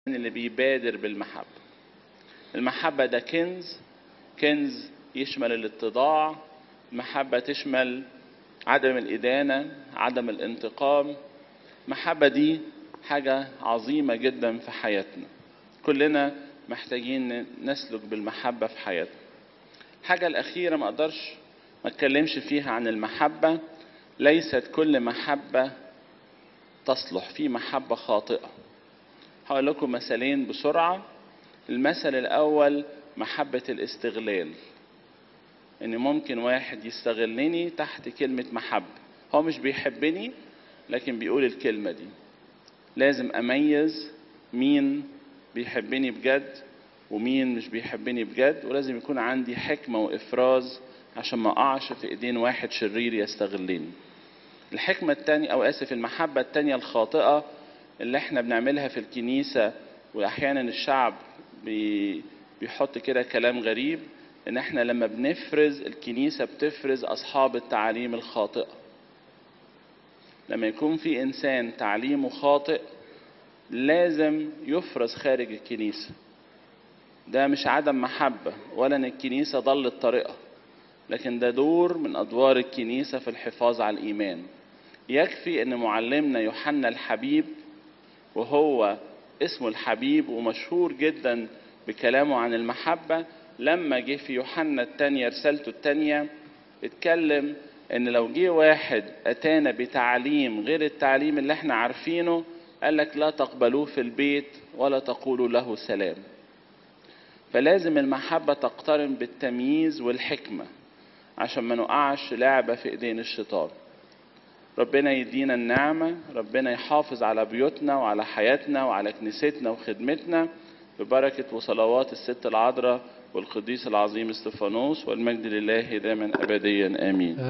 اللي بيبادر بالمحبة المحبة ده كنز كنز يشمل الاتضاع محبة تشمل عدم الإدانة عدم الانتقام محبة دي حاجة عظيمة جدا في حياتنا كلنا محتاجين نسلك بالمحبة في حياتنا الحاجة الأخيرة ما أقدرش ما أتكلمش فيها عن المحبة ليست كل محبة تصلح في محبة خاطئة هقول لكم مثالين بسرعة المثل الأول محبة الاستغلال إن ممكن واحد يستغلني تحت كلمة محبة هو مش بيحبني لكن بيقول الكلمة دي لازم أميز مين بيحبني بجد ومين مش بيحبني بجد ولازم يكون عندي حكمة وإفراز عشان ما أقعش في إيدين واحد شرير يستغلني الحكمة التانية أو آسف المحبة التانية الخاطئة اللي احنا بنعملها في الكنيسة وأحيانا الشعب بي بيحط كده كلام غريب إن احنا لما بنفرز الكنيسة بتفرز أصحاب التعاليم الخاطئة لما يكون في إنسان تعليمه خاطئ لازم يفرز خارج الكنيسة ده مش عدم محبة ولا إن الكنيسة ضلت طريقة لكن ده دور من أدوار الكنيسة في الحفاظ على الإيمان يكفي أن معلمنا يوحنا الحبيب وهو اسمه الحبيب ومشهور جدا بكلامه عن المحبة لما جه في يوحنا الثانية رسالته الثانية اتكلم ان لو جه واحد اتانا بتعليم غير التعليم اللي احنا عارفينه قال لك لا تقبلوه في البيت ولا تقولوا له سلام فلازم المحبة تقترن بالتمييز والحكمة عشان ما نقعش لعبة في ايدين الشيطان ربنا يدينا النعمة ربنا يحافظ على بيوتنا وعلى حياتنا وعلى كنيستنا وخدمتنا ببركة وصلوات الست العذراء والقديس العظيم استفانوس والمجد لله دائما أبديا آمين